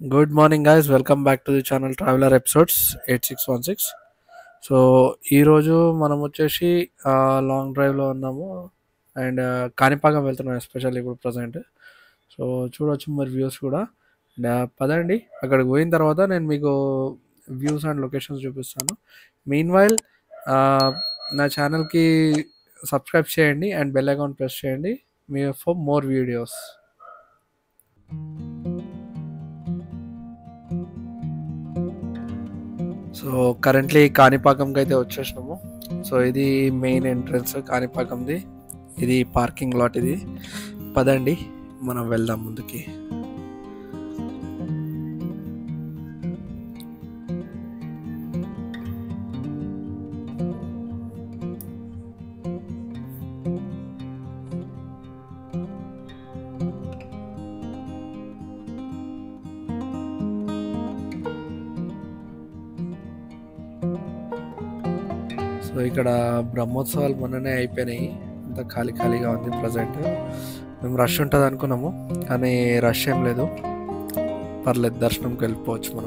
good morning guys welcome back to the channel traveller episodes eight six one six so ఈరోజు మనం వచ్చేసి long డ్రైవ్లో ఉన్నాము and Kanipakam వెళ్తున్నాం ఎస్పెషల్లీ ఇప్పుడు ప్రజెంట్ సో చూడొచ్చు మరి వ్యూస్ కూడా అండ్ పదండి అక్కడికి పోయిన తర్వాత నేను మీకు వ్యూస్ అండ్ లొకేషన్స్ చూపిస్తాను మెయిన్ వైల్ నా ఛానల్కి సబ్స్క్రైబ్ చేయండి అండ్ బెల్ అకౌంట్ ప్రెస్ చేయండి మీ for more videos so currently కాణిపాకంకి అయితే వచ్చేసినాము సో ఇది మెయిన్ ఎంట్రన్స్ కాణిపాకంది ఇది పార్కింగ్ లాట్ ఇది పదండి మనం వెళ్దాం ముందుకి సో ఇక్కడ బ్రహ్మోత్సవాలు మొన్ననే అయిపోయినాయి అంతా ఖాళీ ఖాళీగా ఉంది ప్రజెంట్ మేము రష్ ఉంటుంది అనుకున్నాము కానీ రష్ ఏం లేదు పర్లేదు దర్శనంకి వెళ్ళిపోవచ్చు మనం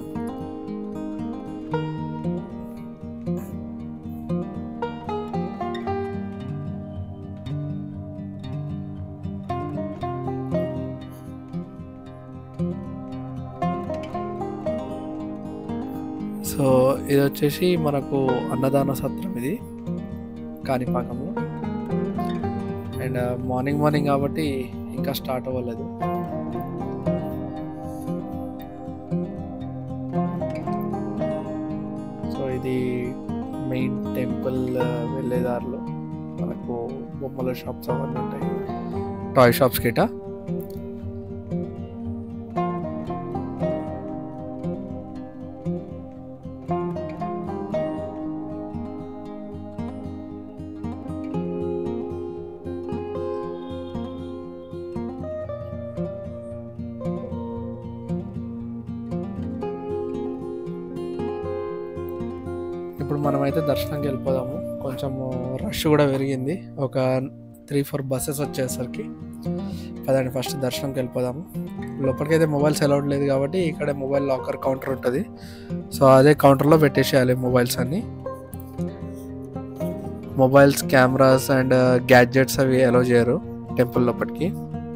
సో ఇది వచ్చేసి మనకు అన్నదాన సత్రం ఇది కాణిపాకంలో అండ్ మార్నింగ్ మార్నింగ్ కాబట్టి ఇంకా స్టార్ట్ అవ్వలేదు సో ఇది మెయిన్ టెంపుల్ వెళ్ళేదారిలో మనకు బొమ్మల షాప్స్ అవన్నీ ఉంటాయి టాయ్ షాప్స్ గిట ఇప్పుడు మనమైతే దర్శనంకి వెళ్ళిపోదాము కొంచెము రష్ కూడా పెరిగింది ఒక త్రీ ఫోర్ బస్సెస్ వచ్చేసరికి పదండి ఫస్ట్ దర్శనంకి వెళ్ళిపోదాము లోపలికైతే మొబైల్స్ అలౌడ్ లేదు కాబట్టి ఇక్కడ మొబైల్ లాకర్ కౌంటర్ ఉంటుంది సో అదే కౌంటర్లో పెట్టేసేయాలి మొబైల్స్ అన్ని మొబైల్స్ కెమెరాస్ అండ్ గ్యాడ్జెట్స్ అవి అలౌ చేయరు టెంపుల్ లోపలికి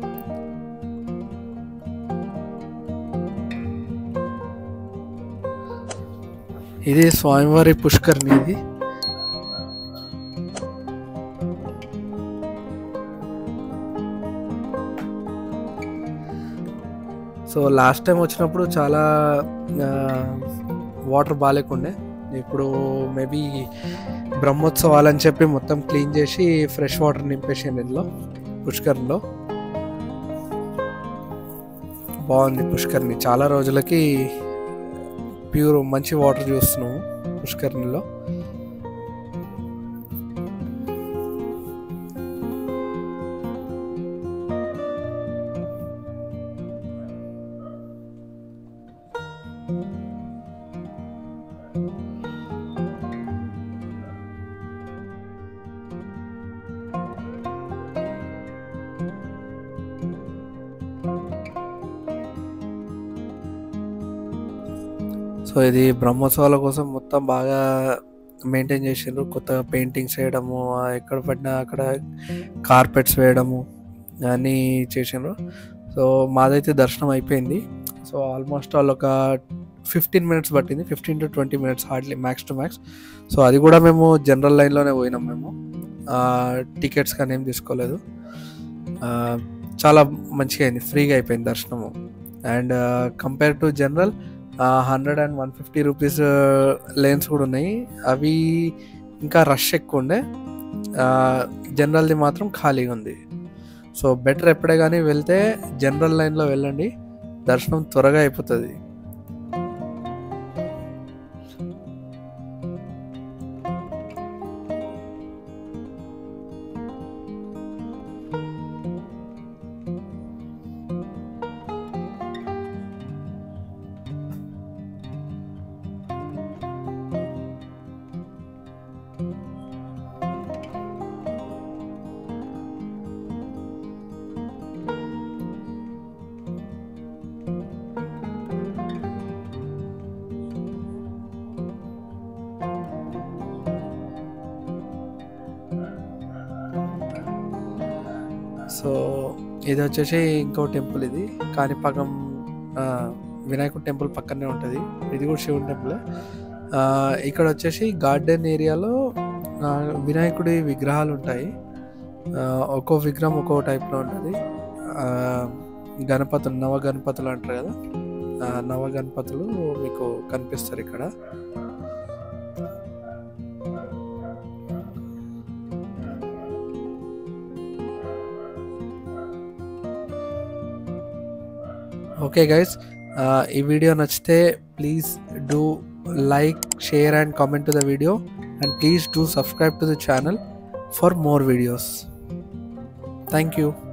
ఇది స్వామివారి పుష్కర్ని ఇది సో లాస్ట్ టైం వచ్చినప్పుడు చాలా వాటర్ బాగాలేకుండే ఇప్పుడు మేబీ బ్రహ్మోత్సవాలు అని చెప్పి మొత్తం క్లీన్ చేసి ఫ్రెష్ వాటర్ నింపేసాను ఇందులో పుష్కర్లో బాగుంది పుష్కర్ని చాలా రోజులకి ప్యూర్ మంచి వాటర్ చూస్తున్నాము పుష్కర్ణిలో సో ఇది బ్రహ్మోత్సవాల కోసం మొత్తం బాగా మెయింటైన్ చేసిండ్రు కొత్తగా పెయింటింగ్స్ వేయడము ఎక్కడ పడినా అక్కడ కార్పెట్స్ వేయడము అన్నీ చేసిండ్రు సో మాదైతే దర్శనం అయిపోయింది సో ఆల్మోస్ట్ వాళ్ళు ఒక ఫిఫ్టీన్ మినిట్స్ పట్టింది fifteen to twenty minutes hardly max to max so అది కూడా మేము జనరల్ లైన్లోనే పోయినాం మేము టికెట్స్ కానీ ఏం తీసుకోలేదు చాలా మంచిగా అయింది ఫ్రీగా అయిపోయింది దర్శనము and compare to general hundred and one fifty rupees lanes కూడా ఉన్నాయి అవి ఇంకా రష్ ఎక్కువ ఉండే జనరల్ది మాత్రం ఖాళీగా ఉంది సో బెటర్ ఎప్పుడే కానీ వెళ్తే జనరల్ లైన్లో వెళ్ళండి దర్శనం త్వరగా అయిపోతుంది సో ఇది వచ్చేసి ఇంకో టెంపుల్ ఇది కాణిపాకం ఆ, వినాయకుడి టెంపుల్ పక్కనే ఉంటుంది ఇది కూడా శివుని టెంపుల్ ఇక్కడ వచ్చేసి గార్డెన్ ఏరియాలో ఆ, వినాయకుడి విగ్రహాలు ఉంటాయి ఆ, ఒక్కో విగ్రహం ఒక్కో టైప్లో ఉంటుంది ఆ, గణపతులు నవ గణపతులు అంటారు కదా ఆ, నవ గణపతులు మీకు కనిపిస్తారు ఇక్కడ ఓకే గైస్ ఈ వీడియో నచ్చితే please do like share and comment to the video and please do subscribe to the channel for more videos thank you